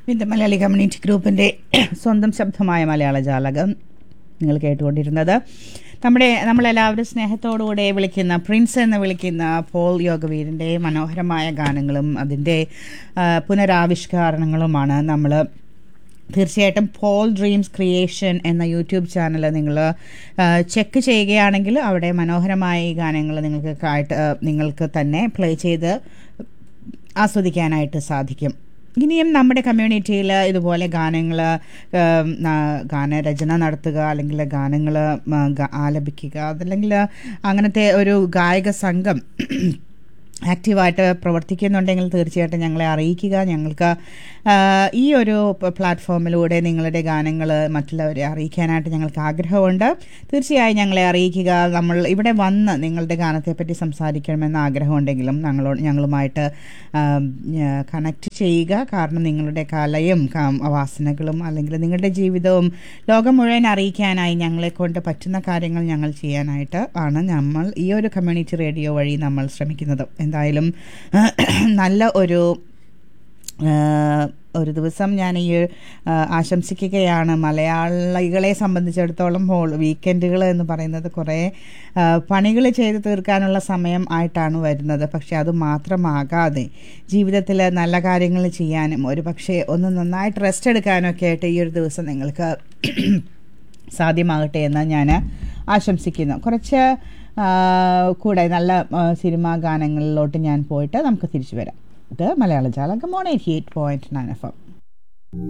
വിന്ദ Malayali community ഗ്രൂപ്പിൻ്റെ സ്വന്തം ശബ്ദമായ മലയാള ജാലകം നിങ്ങൾ കേട്ടുകൊണ്ടിരുന്നത് നമ്മുടെ നമ്മളെല്ലാവരും സ്നേഹത്തോടുകൂടെ വിളിക്കുന്ന പ്രിൻസ് എന്ന് വിളിക്കുന്ന പോൾ യോഗവീരൻ്റെ മനോഹരമായ ഗാനങ്ങളും അതിൻ്റെ ആ, പുനരാവിഷ്കരണങ്ങളുമാണ് നമ്മൾ തീർച്ചയായിട്ടും പോൾ ഡ്രീംസ് ക്രിയേഷൻ എന്ന യൂട്യൂബ് ചാനൽ നിങ്ങൾ ചെക്ക് ചെയ്യുകയാണെങ്കിൽ അവിടെ മനോഹരമായ ഈ ഗാനങ്ങൾ നിങ്ങൾക്ക് ആയിട്ട് ആ, നിങ്ങൾക്ക് തന്നെ പ്ലേ ചെയ്ത് ആസ്വദിക്കാനായിട്ട് സാധിക്കും ഇനിയും നമ്മുടെ കമ്മ്യൂണിറ്റിയിൽ ഇതുപോലെ ഗാനങ്ങൾ ഗാനരചന നടത്തുക അല്ലെങ്കിൽ ഗാനങ്ങൾ ആലപിക്കുക അതല്ലെങ്കിൽ അങ്ങനത്തെ ഒരു ഗായക സംഘം ആക്റ്റീവായിട്ട് പ്രവർത്തിക്കുന്നുണ്ടെങ്കിൽ തീർച്ചയായിട്ടും ഞങ്ങളെ അറിയിക്കുക ഞങ്ങൾക്ക് ആ, ഈ ഒരു പ- പ്ലാറ്റ്ഫോമിലൂടെ നിങ്ങളുടെ ഗാനങ്ങൾ മറ്റുള്ളവരെ അറിയിക്കാനായിട്ട് ഞങ്ങൾക്ക് ആഗ്രഹമുണ്ട് തീർച്ചയായും ഞങ്ങളെ അറിയിക്കുക നമ്മൾ ഇവിടെ വന്ന് നിങ്ങളുടെ ഗാനത്തെപ്പറ്റി സംസാരിക്കണമെന്ന് ആഗ്രഹമുണ്ടെങ്കിലും ഞങ്ങളോട് ഞങ്ങളുമായിട്ട് കണക്ട് ചെയ്യുക കാരണം നിങ്ങളുടെ കലയും ക- വാസനകളും അല്ലെങ്കിൽ നിങ്ങളുടെ ജീവിതവും ലോകം മുഴുവൻ അറിയിക്കാനായി ഞങ്ങളെ കൊണ്ട് പറ്റുന്ന കാര്യങ്ങൾ ഞങ്ങൾ ചെയ്യാനായിട്ട് ആണ് നമ്മൾ ഈ ഒരു കമ്മ്യൂണിറ്റി റേഡിയോ വഴി നമ്മൾ ശ്രമിക്കുന്നത് എന്തായാലും നല്ല ഒരു ആ, ഒരു ദിവസം ഞാൻ ഈ ആ, ആശംസിക്കുകയാണ് മലയാളികളെ സംബന്ധിച്ചിടത്തോളം ഹോൾ വീക്കെൻഡുകൾ എന്ന് പറയുന്നത് കുറേ പണികൾ ചെയ്ത് തീർക്കാനുള്ള സമയം ആയിട്ടാണ് വരുന്നത് പക്ഷെ അത് മാത്രമാകാതെ ജീവിതത്തിൽ നല്ല കാര്യങ്ങൾ ചെയ്യാനും ഒരു പക്ഷേ ഒന്ന് നന്നായിട്ട് റെസ്റ്റ് എടുക്കാനൊക്കെ ആയിട്ട് ഈ ഒരു ദിവസം നിങ്ങൾക്ക് സാധ്യമാകട്ടെ എന്ന് ഞാൻ ആശംസിക്കുന്നു കുറച്ച് ആ, കൂടെ നല്ല ആ, സിനിമാ ഗാനങ്ങളിലോട്ട് ഞാൻ പോയിട്ട് നമുക്ക് തിരിച്ചു വരാം ഇത് Malayala Jalakam on eighty eight point nine F M